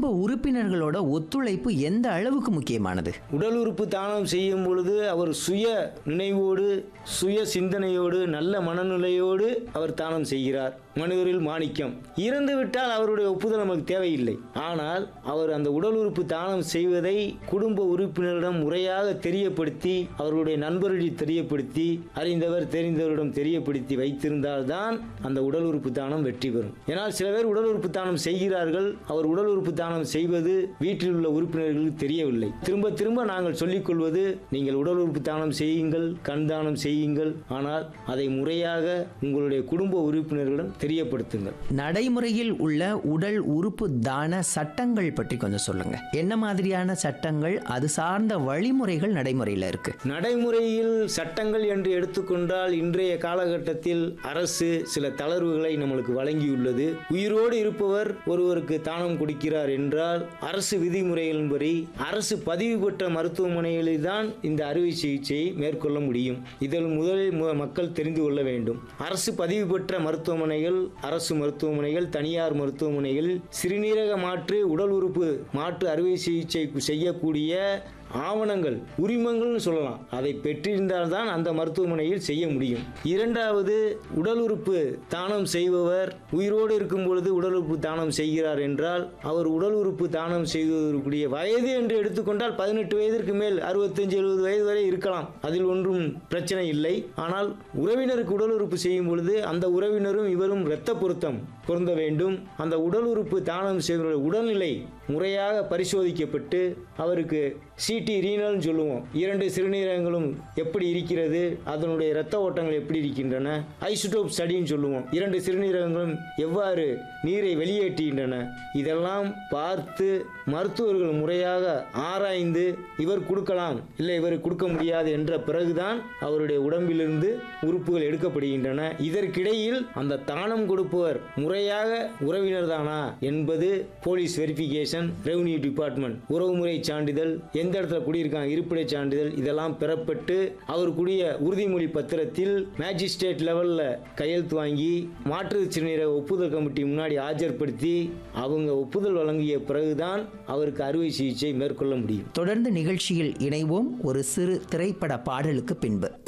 குடும்ப உறுப்பினர்களோட ஒத்துழைப்பு எந்த அளவுக்கு முக்கியமானது உடல் உறுப்பு தானம் செய்யும் பொழுது அவர் சுய நினைவோடு சுய சிந்தனையோடு நல்ல மனநிலையோடு அவர் தானம் செய்கிறார் மனிதரில் மாணிக்கம் இறந்து விட்டால் அவருடைய ஒப்புதல் நமக்கு தேவையில்லை ஆனால் அவர் அந்த உடல் உறுப்பு தானம் செய்வதை குடும்ப உறுப்பினரிடம் முறையாக தெரியப்படுத்தி அவர்களுடைய நண்பர்களிடம் தெரியப்படுத்தி அறிந்தவர் தெரிந்தவரிடம் தெரியப்படுத்தி வைத்திருந்தால்தான் அந்த உடல் உறுப்பு தானம் வெற்றி பெறும் ஏன்னால் சில பேர் உடல் உறுப்பு தானம் செய்கிறார்கள் அவர் உடல் உறுப்பு தானம் செய்வது வீட்டில் உள்ள உறுப்பினர்களுக்கு தெரியவில்லை திரும்ப திரும்ப நாங்கள் சொல்லிக் கொள்வது நீங்கள் உடல் உறுப்பு தானம் செய்யுங்கள் கண் தானம் செய்யுங்கள் ஆனால் அதை முறையாக உங்களுடைய குடும்ப உறுப்பினர்களிடம் தெரியப்படுத்துங்கள் நடைமுறையில் உள்ள உடல் உறுப்பு தான சட்டங்கள் பற்றி கொஞ்சம் சொல்லுங்க என்ன மாதிரியான சட்டங்கள் அது சார்ந்த வழிமுறைகள் நடைமுறையில் இருக்கு நடைமுறையில் சட்டங்கள் என்று எடுத்துக்கொண்டால் இன்றைய காலகட்டத்தில் அரசு சில தளர்வுகளை நம்மளுக்கு வழங்கியுள்ளது உயிரோடு இருப்பவர் ஒருவருக்கு தானம் கொடுக்கிறார் என்றால் அரசு விதிமுறைகளின்படி அரசு பதிவு பெற்ற மருத்துவமனைகளில் தான் இந்த அறுவை சிகிச்சையை மேற்கொள்ள முடியும் இதில் முதலில் மு- மக்கள் தெரிந்து கொள்ள வேண்டும் அரசு பதிவு பெற்ற மருத்துவமனைகள் அரசு மருத்துவமனைகள் தனியார் மருத்துவமனைகள் சிறுநீரக மாற்று உடல் உறுப்பு மாற்று அறுவை சிகிச்சை செய்யக்கூடிய ஆவணங்கள் உரிமங்கள்னு சொல்லலாம் அதை பெற்றிருந்தால்தான் அந்த மருத்துவமனையில் செய்ய முடியும் இரண்டாவது உடல் உறுப்பு தானம் செய்பவர் உயிரோடு இருக்கும் பொழுது உடல் உறுப்பு தானம் செய்கிறார் என்றால் அவர் உடல் உறுப்பு தானம் செய்வதற்குரிய வயது என்று எடுத்துக்கொண்டால் பதினெட்டு வயதிற்கு மேல் அறுபத்தஞ்சு எழுபது வயது வரை இருக்கலாம் அதில் ஒன்றும் பிரச்சனை இல்லை ஆனால் உறவினருக்கு உடல் உறுப்பு செய்யும் பொழுது அந்த உறவினரும் இவரும் இரத்த பொருத்தம் பொருந்த வேண்டும் அந்த உடல் உறுப்பு தானம் செய்வதோட உடல்நிலை முறையாக பரிசோதிக்கப்பட்டு அவருக்கு சிடி ரீனல்னு சொல்லுவோம் இரண்டு சிறுநீரகங்களும் எப்படி இருக்கிறது அதனுடைய இரத்த ஓட்டங்கள் எப்படி இருக்கின்றன ஐசோடோப் ஸ்டடின்னு சொல்லுவோம் இரண்டு சிறுநீரகங்களும் எவ்வாறு நீரை வெளியேற்றுகின்றன இதெல்லாம் பார்த்து மருத்துவர்கள் முறையாக ஆராய்ந்து இவர் கொடுக்கலாம் இல்லை இவர் கொடுக்க முடியாது என்ற பிறகுதான் அவருடைய உடம்பிலிருந்து உறுப்புகள் எடுக்கப்படுகின்றன இதற்கிடையில் அந்த தானம் கொடுப்பவர் முறையாக உறவினர் தானா என்பது போலீஸ் வெரிஃபிகேஷன் ரெவன்யூ டிபார்ட்மெண்ட் உறவுமுறை சான்றிதழ் எந்த இடத்துல குடியிருக்காங்க இருப்பிடச் சான்றிதழ் இதெல்லாம் பெறப்பட்டு அவருக்குரிய உறுதிமொழி பத்திரத்தில் மேஜிஸ்ட்ரேட் லெவல்ல கையெழுத்து வாங்கி மாற்று சிறுநீரக ஒப்புதல் கமிட்டி முன்னாடி ஆஜர்படுத்தி அவங்க ஒப்புதல் வழங்கிய பிறகுதான் அவருக்கு அறுவை சிகிச்சை மேற்கொள்ள முடியும் தொடர்ந்து நிகழ்ச்சியில் இணைவோம் ஒரு சிறு திரைப்பட பாடலுக்கு பின்பு